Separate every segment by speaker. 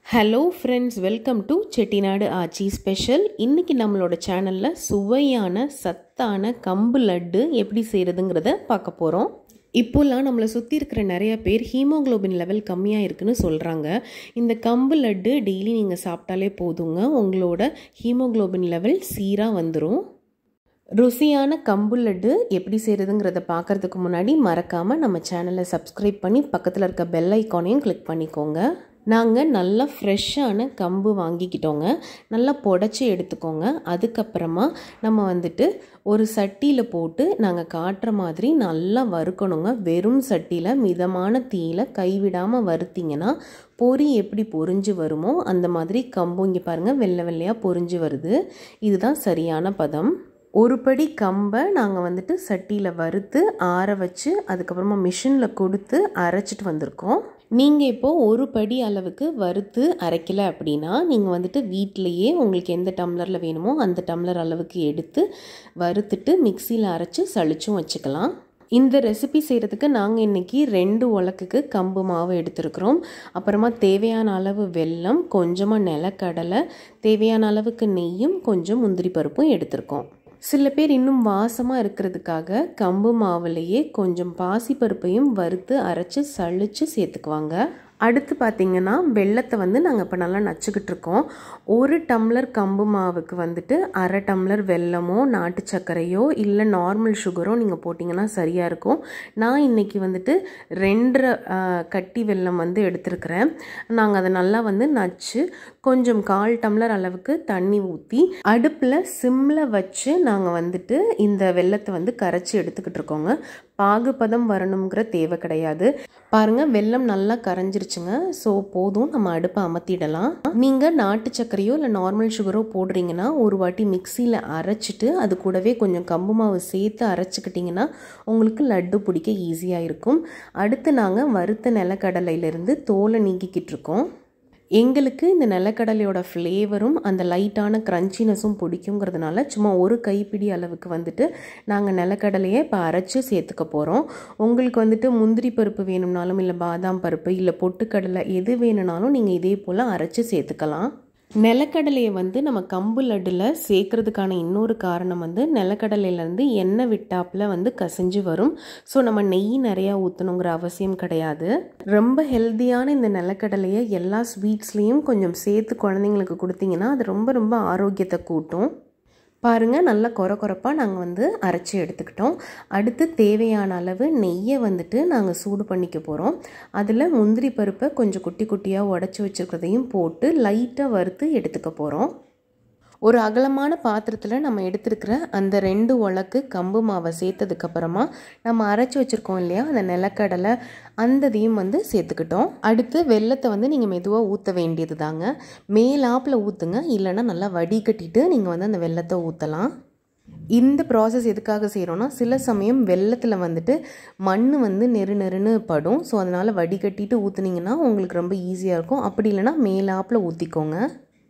Speaker 1: hello friends welcome to Chettinad Aachi special இன்றைக்கி நம்மளோட சேனலில் சுவையான சத்தான கம்பு லட்டு எப்படி செய்கிறதுங்கிறத பார்க்க போகிறோம் இப்போல்லாம் நம்மளை சுற்றி இருக்கிற நிறைய பேர் ஹீமோக்ளோபின் லெவல் கம்மியாக இருக்குன்னு சொல்கிறாங்க இந்த கம்பு லட்டு டெய்லி நீங்கள் சாப்பிட்டாலே போதுங்க உங்களோட ஹீமோக்ளோபின் லெவல் சீராக வந்துடும் ருசியான கம்பு லட்டு எப்படி செய்கிறதுங்கிறத பார்க்குறதுக்கு முன்னாடி மறக்காமல் நம்ம சேனலை சப்ஸ்கிரைப் பண்ணி பக்கத்தில் இருக்க பெல் ஐக்கானையும் கிளிக் பண்ணிக்கோங்க நாங்கள் நல்லா ஃப்ரெஷ்ஷான கம்பு வாங்கிக்கிட்டோங்க நல்லா புடச்சி எடுத்துக்கோங்க அதுக்கப்புறமா நம்ம வந்துட்டு ஒரு சட்டியில் போட்டு நாங்கள் காட்டுற மாதிரி நல்லா வறுக்கணுங்க வெறும் சட்டியில் மிதமான தீயில் கைவிடாமல் வறுத்திங்கன்னா பொறி எப்படி பொறிஞ்சு வருமோ அந்த மாதிரி கம்பு இங்கே பாருங்கள் வெள்ளை வெள்ளையாக பொறிஞ்சு வருது இதுதான் சரியான பதம் ஒரு படி கம்பை நாங்கள் வந்துட்டு சட்டியில் வறுத்து ஆற வச்சு அதுக்கப்புறமா மிஷினில் கொடுத்து அரைச்சிட்டு வந்திருக்கோம் நீங்கள் இப்போது ஒரு படி அளவுக்கு வறுத்து அரைக்கலை அப்படின்னா நீங்கள் வந்துட்டு வீட்டிலையே உங்களுக்கு எந்த டம்ளரில் வேணுமோ அந்த டம்ளர் அளவுக்கு எடுத்து வறுத்துட்டு மிக்சியில் அரைச்சி சளிச்சும் வச்சுக்கலாம் இந்த ரெசிபி செய்கிறதுக்கு நாங்கள் இன்றைக்கி ரெண்டு உலக்குக்கு கம்பு மாவு எடுத்துருக்குறோம் அப்புறமா தேவையான அளவு வெல்லம் கொஞ்சமாக நிலக்கடலை தேவையான அளவுக்கு நெய்யும் கொஞ்சம் முந்திரி பருப்பும் எடுத்திருக்கோம் சில பேர் இன்னும் வாசமாக இருக்கிறதுக்காக கம்பு மாவுலேயே கொஞ்சம் பாசிப்பருப்பையும் வறுத்து அரைச்சி சளிச்சு சேர்த்துக்குவாங்க அடுத்து பார்த்திங்கன்னா வெள்ளத்தை வந்து நாங்கள் இப்போ நல்லா நச்சுக்கிட்டு இருக்கோம் ஒரு டம்ளர் கம்பு மாவுக்கு வந்துட்டு அரை டம்ளர் வெல்லமோ நாட்டு சர்க்கரையோ இல்லை நார்மல் சுகரோ நீங்கள் போட்டிங்கன்னா சரியாக இருக்கும் நான் இன்றைக்கி வந்துட்டு ரெண்டரை கட்டி வெல்லம் வந்து எடுத்துருக்கிறேன் நாங்கள் அதை நல்லா வந்து நச்சு கொஞ்சம் கால் டம்ளர் அளவுக்கு தண்ணி ஊற்றி அடுப்பில் சிம்மில் வச்சு நாங்கள் வந்துட்டு இந்த வெள்ளத்தை வந்து கரைச்சி எடுத்துக்கிட்டு இருக்கோங்க பாகுபதம் வரணுங்கிற தேவை கிடையாது பாருங்கள் வெள்ளம் நல்லா கரைஞ்சிருச்சுங்க ஸோ போதும் நம்ம அடுப்பை அமர்த்திடலாம் நீங்கள் நாட்டு சர்க்கரையோ இல்லை நார்மல் சுகரோ போடுறீங்கன்னா ஒரு வாட்டி மிக்சியில் அரைச்சிட்டு அது கூடவே கொஞ்சம் கம்பு மாவு சேர்த்து அரைச்சிக்கிட்டிங்கன்னா உங்களுக்கு லட்டு பிடிக்க ஈஸியாக இருக்கும் அடுத்து நாங்கள் வறுத்த நிலக்கடலையிலேருந்து தோலை நீக்கிக்கிட்டு இருக்கோம் எங்களுக்கு இந்த நிலக்கடலையோட ஃப்ளேவரும் அந்த லைட்டான க்ரன்ச்சினஸும் பிடிக்குங்கிறதுனால சும்மா ஒரு கைப்பிடி அளவுக்கு வந்துட்டு நாங்கள் நிலக்கடலையை இப்போ அரைச்சி சேர்த்துக்க போகிறோம் உங்களுக்கு வந்துட்டு முந்திரி பருப்பு வேணும்னாலும் இல்லை பாதாம் பருப்பு இல்லை பொட்டுக்கடலை எது வேணும்னாலும் நீங்கள் இதே போல் அரைச்சி சேர்த்துக்கலாம் நிலக்கடலையை வந்து நம்ம கம்பு லட்டில் சேர்க்கறதுக்கான இன்னொரு காரணம் வந்து நிலக்கடலையிலேருந்து எண்ணெய் விட்டாப்பில் வந்து கசிஞ்சு வரும் ஸோ நம்ம நெய் நிறையா ஊற்றணுங்கிற அவசியம் கிடையாது ரொம்ப ஹெல்த்தியான இந்த நிலக்கடலையை எல்லா ஸ்வீட்ஸ்லேயும் கொஞ்சம் சேர்த்து குழந்தைங்களுக்கு கொடுத்தீங்கன்னா அது ரொம்ப ரொம்ப ஆரோக்கியத்தை கூட்டும் பாருங்கள் நல்லா குறை குறைப்பாக நாங்கள் வந்து அரைச்சி எடுத்துக்கிட்டோம் அடுத்து தேவையான அளவு நெய்யை வந்துட்டு நாங்கள் சூடு பண்ணிக்க போகிறோம் அதில் முந்திரி பருப்பை கொஞ்சம் குட்டி குட்டியாக உடச்சி வச்சுருக்கிறதையும் போட்டு லைட்டாக வறுத்து எடுத்துக்க போகிறோம் ஒரு அகலமான பாத்திரத்தில் நம்ம எடுத்துருக்கிற அந்த ரெண்டு உலக்கு கம்பு மாவை சேர்த்ததுக்கப்புறமா நம்ம அரைச்சி வச்சுருக்கோம் இல்லையா அந்த நிலக்கடலை அந்த இதையும் வந்து சேர்த்துக்கிட்டோம் அடுத்து வெள்ளத்தை வந்து நீங்கள் மெதுவாக ஊற்ற வேண்டியது தாங்க மேலாப்பில் ஊற்றுங்க இல்லைன்னா நல்லா வடிகட்டிட்டு நீங்கள் வந்து அந்த வெள்ளத்தை ஊற்றலாம் இந்த ப்ராசஸ் எதுக்காக செய்கிறோன்னா சில சமயம் வெள்ளத்தில் வந்துட்டு மண் வந்து நெரு நெருன்னு படும் ஸோ அதனால் வடிகட்டிட்டு ஊற்றுனீங்கன்னா உங்களுக்கு ரொம்ப ஈஸியாக இருக்கும் அப்படி இல்லைன்னா மேலாப்பில் ஊற்றிக்கோங்க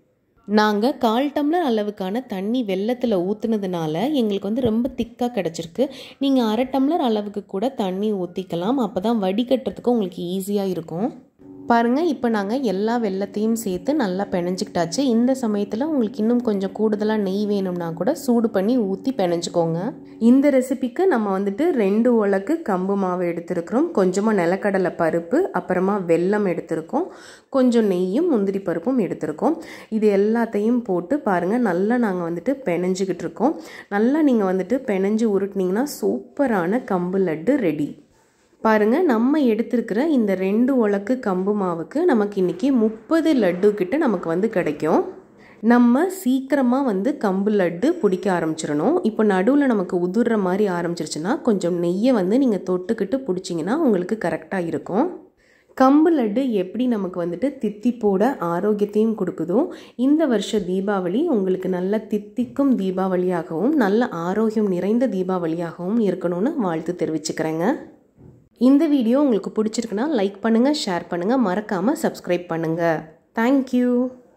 Speaker 1: நாங்கள் கால் டம்ளர் அளவுக்கான தண்ணி வெள்ளத்தில் ஊற்றுனதுனால எங்களுக்கு வந்து ரொம்ப திக்காக கிடச்சிருக்கு நீங்கள் அரை டம்ளர் அளவுக்கு கூட தண்ணி ஊற்றிக்கலாம் அப்போ தான் வடிகட்டுறதுக்கு உங்களுக்கு ஈஸியாக இருக்கும் பாருங்கள் இப்போ நாங்கள் எல்லா வெள்ளத்தையும் சேர்த்து நல்லா பிணைஞ்சிக்கிட்டாச்சு இந்த சமயத்தில் உங்களுக்கு இன்னும் கொஞ்சம் கூடுதலாக நெய் வேணும்னா கூட சூடு பண்ணி ஊற்றி பிணைஞ்சிக்கோங்க இந்த ரெசிபிக்கு நம்ம வந்துட்டு ரெண்டு உலக்கு கம்பு மாவு எடுத்துருக்குறோம் கொஞ்சமாக நிலக்கடலை பருப்பு அப்புறமா வெல்லம் எடுத்திருக்கோம் கொஞ்சம் நெய்யும் முந்திரி பருப்பும் எடுத்திருக்கோம் இது எல்லாத்தையும் போட்டு பாருங்கள் நல்லா நாங்கள் வந்துட்டு பிணைஞ்சிக்கிட்டு இருக்கோம் நல்லா நீங்கள் வந்துட்டு பிணைஞ்சு உருட்டினீங்கன்னா சூப்பரான கம்பு லட்டு ரெடி பாருங்கள் நம்ம எடுத்திருக்கிற இந்த ரெண்டு உலக்கு கம்பு மாவுக்கு நமக்கு இன்றைக்கி முப்பது லட்டு கிட்ட நமக்கு வந்து கிடைக்கும் நம்ம சீக்கிரமாக வந்து கம்பு லட்டு பிடிக்க ஆரம்பிச்சிடணும் இப்போ நடுவில் நமக்கு உதுர்ற மாதிரி ஆரம்பிச்சிருச்சுன்னா கொஞ்சம் நெய்யை வந்து நீங்கள் தொட்டுக்கிட்டு பிடிச்சிங்கன்னா உங்களுக்கு கரெக்டாக இருக்கும் கம்பு லட்டு எப்படி நமக்கு வந்துட்டு தித்திப்போட ஆரோக்கியத்தையும் கொடுக்குதோ இந்த வருஷ தீபாவளி உங்களுக்கு நல்ல தித்திக்கும் தீபாவளியாகவும் நல்ல ஆரோக்கியம் நிறைந்த தீபாவளியாகவும் இருக்கணும்னு வாழ்த்து தெரிவிச்சுக்கிறேங்க இந்த வீடியோ உங்களுக்கு பிடிச்சிருக்குன்னா லைக் பண்ணுங்கள் ஷேர் பண்ணுங்கள் மறக்காமல் சப்ஸ்கிரைப் பண்ணுங்கள் தேங்க்யூ